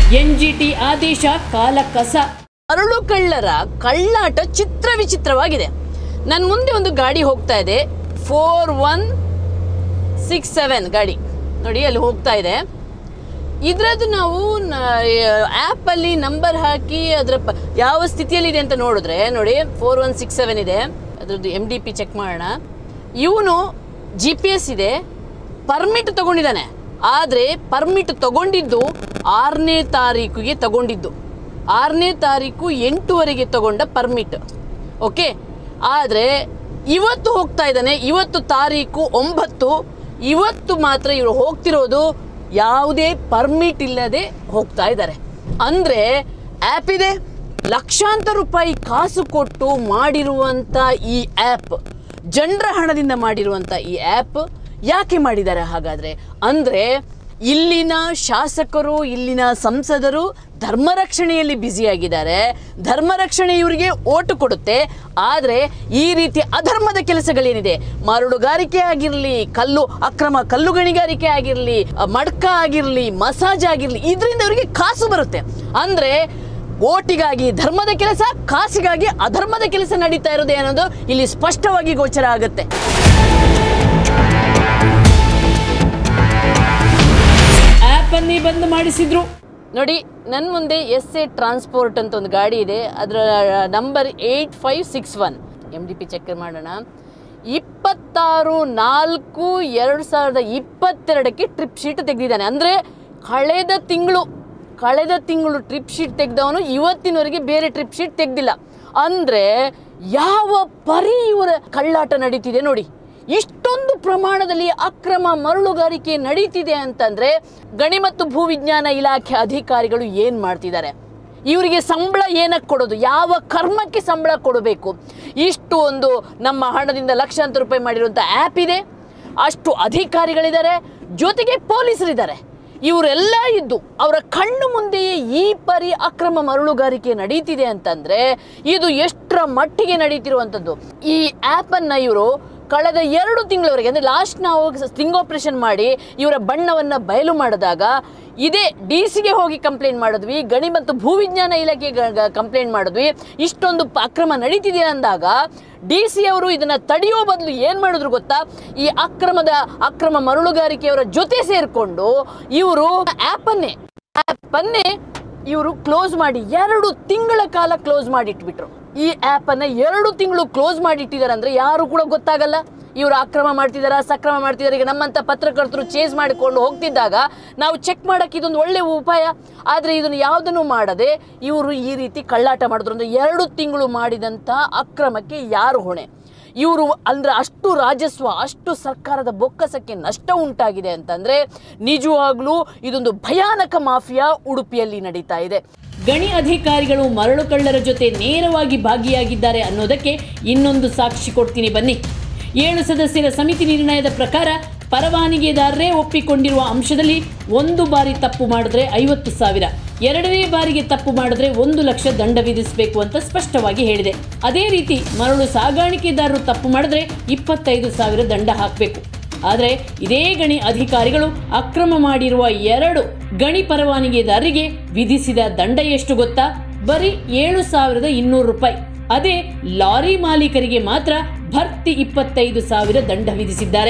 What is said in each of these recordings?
NGT ಆದೇಶ ಕಾಲ ಕಸ ಮರಳು ಕಳ್ಳರ ಕಳ್ಳಾಟ ಚಿತ್ರ ವಿಚಿತ್ರವಾಗಿದೆ ನನ್ನ ಮುಂದೆ ಒಂದು ಗಾಡಿ ಹೋಗ್ತಾ ಇದೆ ಫೋರ್ ಒನ್ ಸಿಕ್ಸ್ ಸೆವೆನ್ ಗಾಡಿ ನೋಡಿ ಅಲ್ಲಿ ಹೋಗ್ತಾ ಇದೆ ಇದರದ್ದು ನಾವು ಆ್ಯಪಲ್ಲಿ ನಂಬರ್ ಹಾಕಿ ಅದರ ಪ ಯಾವ ಸ್ಥಿತಿಯಲ್ಲಿದೆ ಅಂತ ನೋಡಿದ್ರೆ ನೋಡಿ ಫೋರ್ ಒನ್ ಸಿಕ್ಸ್ ಸೆವೆನ್ ಇದೆ ಅದರದ್ದು ಎಮ್ ಡಿ ಪಿ ಚೆಕ್ ಮಾಡೋಣ ಇವನು ಜಿ ಪಿ ಎಸ್ ಇದೆ ಪರ್ಮಿಟ್ ತಗೊಂಡಿದ್ದಾನೆ ಆದರೆ ಪರ್ಮಿಟ್ ತಗೊಂಡಿದ್ದು ಆರನೇ ತಾರೀಕಿಗೆ ತಗೊಂಡಿದ್ದು ಆರನೇ ತಾರೀಕು ಎಂಟುವರೆಗೆ ತಗೊಂಡ ಪರ್ಮಿಟ್ ಓಕೆ ಆದರೆ ಇವತ್ತು ಹೋಗ್ತಾ ಇದ್ದಾನೆ ಇವತ್ತು ತಾರೀಕು ಒಂಬತ್ತು ಇವತ್ತು ಮಾತ್ರ ಇವರು ಹೋಗ್ತಿರೋದು ಯಾವುದೇ ಪರ್ಮಿಟ್ ಇಲ್ಲದೆ ಹೋಗ್ತಾ ಇದ್ದಾರೆ ಅಂದರೆ ಆ್ಯಪ್ ಇದೆ ಲಕ್ಷಾಂತರ ರೂಪಾಯಿ ಕಾಸು ಕೊಟ್ಟು ಮಾಡಿರುವಂಥ ಈ ಆ್ಯಪ್ ಜನರ ಹಣದಿಂದ ಮಾಡಿರುವಂಥ ಈ ಆ್ಯಪ್ ಯಾಕೆ ಮಾಡಿದ್ದಾರೆ ಹಾಗಾದರೆ ಅಂದರೆ ಇಲ್ಲಿನ ಶಾಸಕರು ಇಲ್ಲಿನ ಸಂಸದರು ಧರ್ಮ ರಕ್ಷಣೆಯಲ್ಲಿ ಬ್ಯುಸಿಯಾಗಿದ್ದಾರೆ ಧರ್ಮ ರಕ್ಷಣೆ ಇವರಿಗೆ ಓಟು ಕೊಡುತ್ತೆ ಆದರೆ ಈ ರೀತಿ ಅಧರ್ಮದ ಕೆಲಸಗಳೇನಿದೆ ಮರಳುಗಾರಿಕೆ ಆಗಿರಲಿ ಕಲ್ಲು ಅಕ್ರಮ ಕಲ್ಲು ಗಣಿಗಾರಿಕೆ ಆಗಿರಲಿ ಮಡ್ಕ ಆಗಿರಲಿ ಮಸಾಜ್ ಆಗಿರಲಿ ಇದರಿಂದ ಇವರಿಗೆ ಕಾಸು ಬರುತ್ತೆ ಅಂದರೆ ಓಟಿಗಾಗಿ ಧರ್ಮದ ಕೆಲಸ ಕಾಸಿಗಾಗಿ ಅಧರ್ಮದ ಕೆಲಸ ನಡೀತಾ ಇರೋದು ಅನ್ನೋದು ಇಲ್ಲಿ ಸ್ಪಷ್ಟವಾಗಿ ಗೋಚರ ಆಗುತ್ತೆ ಆ್ಯಪನ್ನೇ ಬಂದ್ ಮಾಡಿಸಿದ್ರು ನೋಡಿ ನನ್ನ ಮುಂದೆ ಎಸ್ ಎ ಟ್ರಾನ್ಸ್ಪೋರ್ಟ್ ಅಂತ ಒಂದು ಗಾಡಿ ಇದೆ ಅದರ number eight five six one M D P check ಮಾಡೋಣ ಇಪ್ಪತ್ತಾರು ನಾಲ್ಕು ಎರಡು ಸಾವಿರದ ಇಪ್ಪತ್ತೆರಡಕ್ಕೆ ಟ್ರಿಪ್ ಶೀಟ್ ತೆಗೆದಿದ್ದಾನೆ ಅಂದರೆ ಕಳೆದ ತಿಂಗಳು ಕಳೆದ ತಿಂಗಳು ಟ್ರಿಪ್ ಶೀಟ್ ತೆಗೆದವನು ಇವತ್ತಿನವರೆಗೆ ಬೇರೆ ಟ್ರಿಪ್ ಶೀಟ್ ತೆಗೆದಿಲ್ಲ ಅಂದರೆ ಯಾವ ಪರಿ ಇವರ ಕಳ್ಳಾಟ ನಡೀತಿದೆ ನೋಡಿ ಇಷ್ಟೊಂದು ಪ್ರಮಾಣದಲ್ಲಿ ಅಕ್ರಮ ಮರಳುಗಾರಿಕೆ ನಡೀತಿದೆ ಅಂತಂದ್ರೆ ಗಣಿ ಮತ್ತು ಭೂವಿಜ್ಞಾನ ಇಲಾಖೆ ಅಧಿಕಾರಿಗಳು ಏನು ಮಾಡ್ತಿದ್ದಾರೆ ಇವರಿಗೆ ಸಂಬಳ ಏನಕ್ಕೆ ಕೊಡೋದು ಯಾವ ಕರ್ಮಕ್ಕೆ ಸಂಬಳ ಕೊಡಬೇಕು ಇಷ್ಟು ಒಂದು ನಮ್ಮ ಹಣದಿಂದ ಲಕ್ಷಾಂತರ ರೂಪಾಯಿ ಮಾಡಿರುವಂಥ ಆ್ಯಪ್ ಇದೆ ಅಷ್ಟು ಅಧಿಕಾರಿಗಳಿದ್ದಾರೆ ಜೊತೆಗೆ ಪೊಲೀಸರಿದ್ದಾರೆ ಇವರೆಲ್ಲ ಇದ್ದು ಅವರ ಕಣ್ಣು ಮುಂದೆಯೇ ಈ ಪರಿ ಅಕ್ರಮ ಮರಳುಗಾರಿಕೆ ನಡೀತಿದೆ ಅಂತಂದ್ರೆ ಇದು ಎಷ್ಟರ ಮಟ್ಟಿಗೆ ನಡೀತಿರುವಂಥದ್ದು ಈ ಆ್ಯಪನ್ನು ಇವರು ಕಳೆದ ಎರಡು ತಿಂಗಳವರೆಗೆ ಅಂದರೆ ಲಾಸ್ಟ್ ನಾವು ಸ್ಟಿಂಗ್ ಆಪರೇಷನ್ ಮಾಡಿ ಇವರ ಬಣ್ಣವನ್ನು ಬಯಲು ಮಾಡಿದಾಗ ಇದೇ ಡಿ ಸಿಗೆ ಹೋಗಿ ಕಂಪ್ಲೇಂಟ್ ಮಾಡಿದ್ವಿ ಗಣಿ ಮತ್ತು ಭೂವಿಜ್ಞಾನ ಇಲಾಖೆಗೆ ಕಂಪ್ಲೇಂಟ್ ಮಾಡಿದ್ವಿ ಇಷ್ಟೊಂದು ಪ- ಅಕ್ರಮ ನಡೀತಿದೆ ಅಂದಾಗ ಡಿ ಸಿ ಅವರು ಇದನ್ನು ತಡೆಯೋ ಬದಲು ಏನು ಮಾಡಿದ್ರು ಗೊತ್ತಾ ಈ ಅಕ್ರಮದ ಅಕ್ರಮ ಮರಳುಗಾರಿಕೆಯವರ ಜೊತೆ ಸೇರಿಕೊಂಡು ಇವರು ಆ್ಯಪನ್ನೇ ಆ್ಯಪನ್ನೇ ಇವರು ಕ್ಲೋಸ್ ಮಾಡಿ ಎರಡು ತಿಂಗಳ ಕಾಲ ಕ್ಲೋಸ್ ಮಾಡಿಟ್ಬಿಟ್ರು ಈ ಆ್ಯಪನ್ನು ಎರಡು ತಿಂಗಳು ಕ್ಲೋಸ್ ಮಾಡಿಟ್ಟಿದ್ದಾರೆ ಅಂದರೆ ಯಾರು ಕೂಡ ಗೊತ್ತಾಗಲ್ಲ ಇವರು ಅಕ್ರಮ ಮಾಡ್ತಿದಾರ ಸಕ್ರಮ ಮಾಡ್ತಿದ್ದಾರೆ ಈಗ ನಮ್ಮಂಥ ಪತ್ರಕರ್ತರು ಚೇಸ್ ಮಾಡಿಕೊಂಡು ಹೋಗ್ತಿದ್ದಾಗ ನಾವು ಚೆಕ್ ಮಾಡೋಕ್ಕೆ ಇದೊಂದು ಒಳ್ಳೆಯ ಉಪಾಯ ಆದರೆ ಇದನ್ನು ಯಾವುದನ್ನು ಮಾಡದೆ ಇವರು ಈ ರೀತಿ ಕಳ್ಳಾಟ ಮಾಡಿದ್ರು ಅಂದರೆ ಎರಡು ತಿಂಗಳು ಮಾಡಿದಂಥ ಅಕ್ರಮಕ್ಕೆ ಯಾರು ಹೊಣೆ ಇವರು ಅಂದ್ರೆ ಅಷ್ಟು ರಾಜಸ್ವ ಅಷ್ಟು ಸರ್ಕಾರದ ಬೊಕ್ಕಸಕ್ಕೆ ನಷ್ಟ ಉಂಟಾಗಿದೆ ಅಂತಂದ್ರೆ ನಿಜವಾಗ್ಲೂ ಇದೊಂದು ಭಯಾನಕ ಮಾಫಿಯಾ ಉಡುಪಿಯಲ್ಲಿ ನಡೀತಾ ಇದೆ ಗಣಿ ಅಧಿಕಾರಿಗಳು ಮರಳು ಕಳ್ಳರ ಜೊತೆ ನೇರವಾಗಿ ಭಾಗಿಯಾಗಿದ್ದಾರೆ ಅನ್ನೋದಕ್ಕೆ ಇನ್ನೊಂದು ಸಾಕ್ಷಿ ಕೊಡ್ತೀನಿ ಬನ್ನಿ ಏಳು ಸದಸ್ಯರ ಸಮಿತಿ ನಿರ್ಣಯದ ಪ್ರಕಾರ ಪರವಾನಗಿದಾರರೇ ಒಪ್ಪಿಕೊಂಡಿರುವ ಅಂಶದಲ್ಲಿ ಒಂದು ಬಾರಿ ತಪ್ಪು ಮಾಡಿದ್ರೆ ಐವತ್ತು ಸಾವಿರ ಎರಡನೇ ಬಾರಿಗೆ ತಪ್ಪು ಮಾಡಿದ್ರೆ ಒಂದು ಲಕ್ಷ ದಂಡ ವಿಧಿಸಬೇಕು ಅಂತ ಸ್ಪಷ್ಟವಾಗಿ ಹೇಳಿದೆ ಅದೇ ರೀತಿ ಮರಳು ಸಾಗಾಣಿಕೆದಾರರು ತಪ್ಪು ಮಾಡಿದ್ರೆ ಇಪ್ಪತ್ತೈದು ಸಾವಿರ ದಂಡ ಹಾಕಬೇಕು ಆದರೆ ಇದೇ ಗಣಿ ಅಧಿಕಾರಿಗಳು ಅಕ್ರಮ ಮಾಡಿರುವ ಎರಡು ಗಣಿ ಪರವಾನಗಿದಾರರಿಗೆ ವಿಧಿಸಿದ ದಂಡ ಎಷ್ಟು ಗೊತ್ತಾ ಬರೀ ಏಳು ಸಾವಿರದ ಇನ್ನೂರು ರೂಪಾಯಿ ಅದೇ ಲಾರಿ ಮಾಲೀಕರಿಗೆ ಮಾತ್ರ ಭರ್ತಿ ಇಪ್ಪತ್ತೈದು ಸಾವಿರ ದಂಡ ವಿಧಿಸಿದ್ದಾರೆ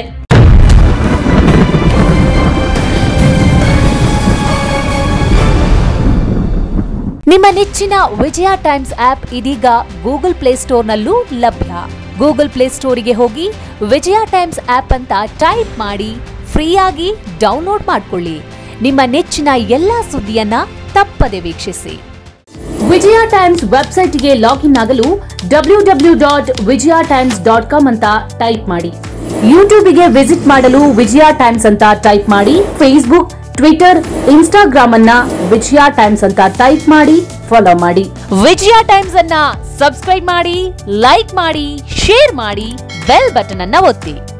ನಿಮ್ಮ ನೆಚ್ಚಿನ ವಿಜಯ ಟೈಮ್ಸ್ ಆಪ್ ಇದೀಗ ಗೂಗಲ್ ಪ್ಲೇಸ್ಟೋರ್ನಲ್ಲೂ ಲಭ್ಯ ಗೂಗಲ್ ಪ್ಲೇಸ್ಟೋರಿಗೆ ಹೋಗಿ ವಿಜಯ ಟೈಮ್ಸ್ ಆಪ್ ಅಂತ ಟೈಪ್ ಮಾಡಿ ಫ್ರೀಯಾಗಿ ಡೌನ್ಲೋಡ್ ಮಾಡಿಕೊಳ್ಳಿ ನಿಮ್ಮ ನೆಚ್ಚಿನ ಎಲ್ಲಾ ಸುದ್ದಿಯನ್ನ ತಪ್ಪದೆ ವೀಕ್ಷಿಸಿ ವಿಜಯ ಟೈಮ್ಸ್ ವೆಬ್ಸೈಟ್ಗೆ ಲಾಗಿನ್ ಆಗಲು W W dot Vijaya Times dot com ಅಂತ ಟೈಪ್ ಮಾಡಿ ಯೂಟ್ಯೂಬ್ಗೆ ವಿಸಿಟ್ ಮಾಡಲು ವಿಜಯ ಟೈಮ್ಸ್ ಅಂತ ಟೈಪ್ ಮಾಡಿ ಫೇಸ್ಬುಕ್ ಟ್ವಿಟರ್ ಇನ್ಸ್ಟಾಗ್ರಾಮ್ ಅನ್ನ ವಿಜಯ ಟೈಮ್ಸ್ ಅಂತ ಟೈಪ್ ಮಾಡಿ ಫಾಲೋ ಮಾಡಿ ವಿಜಯ ಟೈಮ್ಸ್ ಅನ್ನ ಸಬ್ಸ್ಕ್ರೈಬ್ ಮಾಡಿ ಲೈಕ್ ಮಾಡಿ ಶೇರ್ ಮಾಡಿ ಬೆಲ್ ಬಟನ್ ಅನ್ನ ಒತ್ತಿ